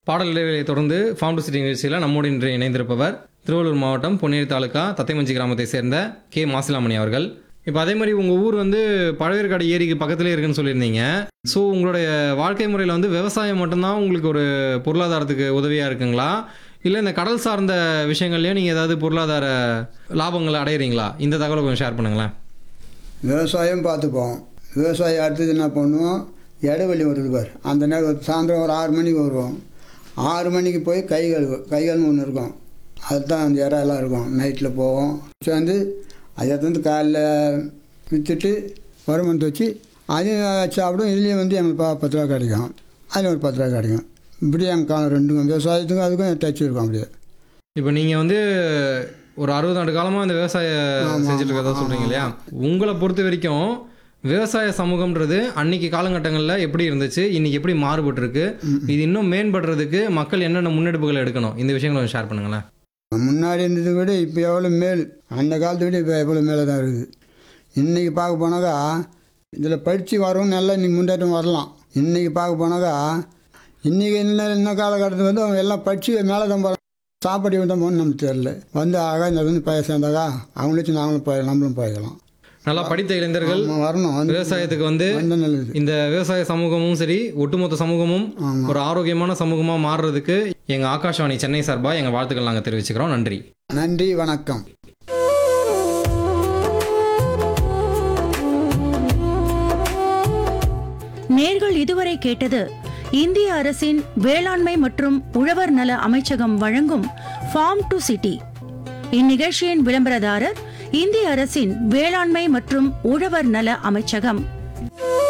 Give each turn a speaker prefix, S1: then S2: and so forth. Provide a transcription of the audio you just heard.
S1: பாடல் இடைவெளியை தொடர்ந்து ஃபார்ம் டு சிட்டி நிகழ்ச்சியில் நம்மோடு இன்று இணைந்திருப்பவர் திருவள்ளூர் மாவட்டம் பொன்னேரி தாலுக்கா தத்தைமஞ்சி கிராமத்தை சேர்ந்த கே மாசிலாமணி அவர்கள் இப்போ அதே மாதிரி உங்கள் ஊர் வந்து பழவேற்காடு ஏரிக்கு பக்கத்துலேயே இருக்குன்னு சொல்லியிருந்தீங்க ஸோ உங்களுடைய வாழ்க்கை முறையில் வந்து விவசாயம் மட்டும்தான் உங்களுக்கு ஒரு பொருளாதாரத்துக்கு உதவியாக இருக்குங்களா இல்லை இந்த கடல் சார்ந்த விஷயங்கள்லையும் நீங்கள் ஏதாவது பொருளாதார லாபங்களை அடையிறீங்களா இந்த தகவலை கொஞ்சம் ஷேர் பண்ணுங்களேன்
S2: விவசாயம் பார்த்துப்போம் விவசாயம் அடுத்தது என்ன பண்ணுவோம் இடைவெளி வருது பார் அந்த நேரம் சாயந்தரம் ஒரு ஆறு மணிக்கு வருவோம் ஆறு மணிக்கு போய் கை கழுவு கை கழுவு ஒன்று இருக்கும் அதுதான் அந்த இடம் எல்லாம் இருக்கும் நைட்டில் போவோம் சேர்ந்து அதை வந்து காலைல விற்றுட்டு வருமானத்தை வச்சு அதையும் சாப்பிடும் இதுலேயும் வந்து எங்களுக்கு பா பத்து ரூபா கிடைக்கும் அதில் ஒரு பத்து ரூபா கிடைக்கும் இப்படி எங்கள் காலம் ரெண்டுக்கும் விவசாயத்துக்கும் அதுக்கும் டச் இருக்கும் அப்படியே
S1: இப்போ நீங்கள் வந்து ஒரு அறுபது ஆண்டு காலமாக இந்த விவசாயம் செஞ்சுட்டு இருக்கதா சொல்கிறீங்க இல்லையா உங்களை பொறுத்த வரைக்கும் விவசாய சமூகம்ன்றது அன்னைக்கு காலகட்டங்களில் எப்படி இருந்துச்சு இன்னைக்கு எப்படி மாறுபட்டிருக்கு இது இன்னும் மேம்படுறதுக்கு மக்கள் என்னென்ன முன்னெடுப்புகள் எடுக்கணும் இந்த விஷயங்களை கொஞ்சம் ஷேர் பண்ணுங்களேன்
S2: முன்னாடி இருந்ததை விட இப்போ எவ்வளோ மேல் அந்த காலத்தை விட இப்போ எவ்வளோ மேலே தான் இருக்குது இன்றைக்கி பார்க்க போனாக்கா இதில் படித்து வரவும் நல்லா இன்றைக்கி முன்னேற்றம் வரலாம் இன்றைக்கி பார்க்க போனாக்கா இன்றைக்கி இன்னும் இன்னும் காலகட்டத்தில் வந்து அவங்க எல்லாம் படித்து மேலே தான் போகிறாங்க சாப்பாடு தான் போகணும்னு நமக்கு தெரில வந்து அழகாக இந்த வந்து பய சேர்ந்தாக்கா அவங்கள வச்சு நாங்களும் போய் நம்மளும் போய்க்கலாம்
S1: நல்லா படித்த இளைஞர்கள்
S2: ஆமா, வரணும் வந்து
S1: விவசாயத்துக்கு வந்து
S2: வந்த நல்லது
S1: இந்த விவசாய சமூகமும் சரி ஒட்டுமொத்த சமூகமும்
S2: ஆமாம்
S1: ஒரு ஆரோக்கியமான சமூகமாக மாறுறதுக்கு எங்கள் ஆகாஷவாணி சென்னை சார்பாக எங்கள் வாழ்த்துக்கள் நாங்கள் தெரிவிச்சுக்கிறோம் நன்றி
S2: நன்றி வணக்கம்
S3: நேர்கள் இதுவரை கேட்டது இந்திய அரசின் வேளாண்மை மற்றும் உழவர் நல அமைச்சகம் வழங்கும் ஃபார்ம் டு சிட்டி இந்நிகழ்ச்சியின் விளம்பரதாரர் இந்திய அரசின் வேளாண்மை மற்றும் உழவர் நல அமைச்சகம்